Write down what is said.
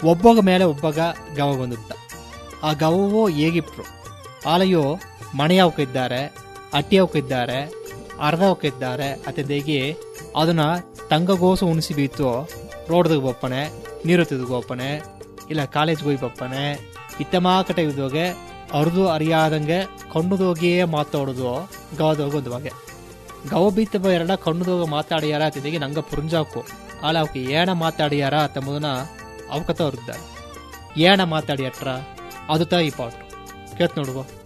ಒಬ್ಬಗ ಮೇಲೆ ಒಬ್ಬಗ ಗವ ಬಂದುತ್ತ ಆ ಗವವು ಹೇಗಿಪ್ರು ಆಲೆಯು ಮಣೆಯವಕ್ಕಿದ್ದಾರೆ ಅಟ್ಟಿಯವಕ್ಕಿದ್ದಾರೆ ಅರ್ಧವಕ್ಕಿದ್ದಾರೆ ಅತಿದೇಗಿ ಅದನ್ನ ತಂಗಗೋಸು ಉಣಿಸಿ ಬೀತು ರೋಡ್ದಾಗ ಬಪ್ಪನೆ ನೀರು ತಿದ್ಗೋಪನೆ ಇಲ್ಲ ಕಾಲೇಜ್ಗೆ ಹೋಗಿ ಬಪ್ಪನೆ ಇತ್ತಮಾ ಕಟೆ ಇದ್ದೋಗೆ ಅರ್ದು ಅರಿಯಾದಂಗೆ ಕಣ್ಣುದೋಗಿಯೇ ಮಾತಾಡೋದು ಗವದೋಗ ಒಂದು ಬಗೆ ಗವ ಬೀತ ಎರಡ ಕಣ್ಣುದೋಗ ಮಾತಾಡಿಯಾರ ಅತಿದೇಗಿ ನಂಗ ಪುರಂಜಾಕು ಆಲ ಅವಕ್ಕೆ ಏಣ ಮಾತಾಡಿಯಾರ ತಮ್ಮದನ್ನ ಅವಕತ ಅವ್ರಿದ್ದಾರೆ ಏಣ ಮಾತಾಡಿಯಟ್ರ ಅದು ತ ಈ ಪಾಟು ಕೇತ್ ನೋಡುವ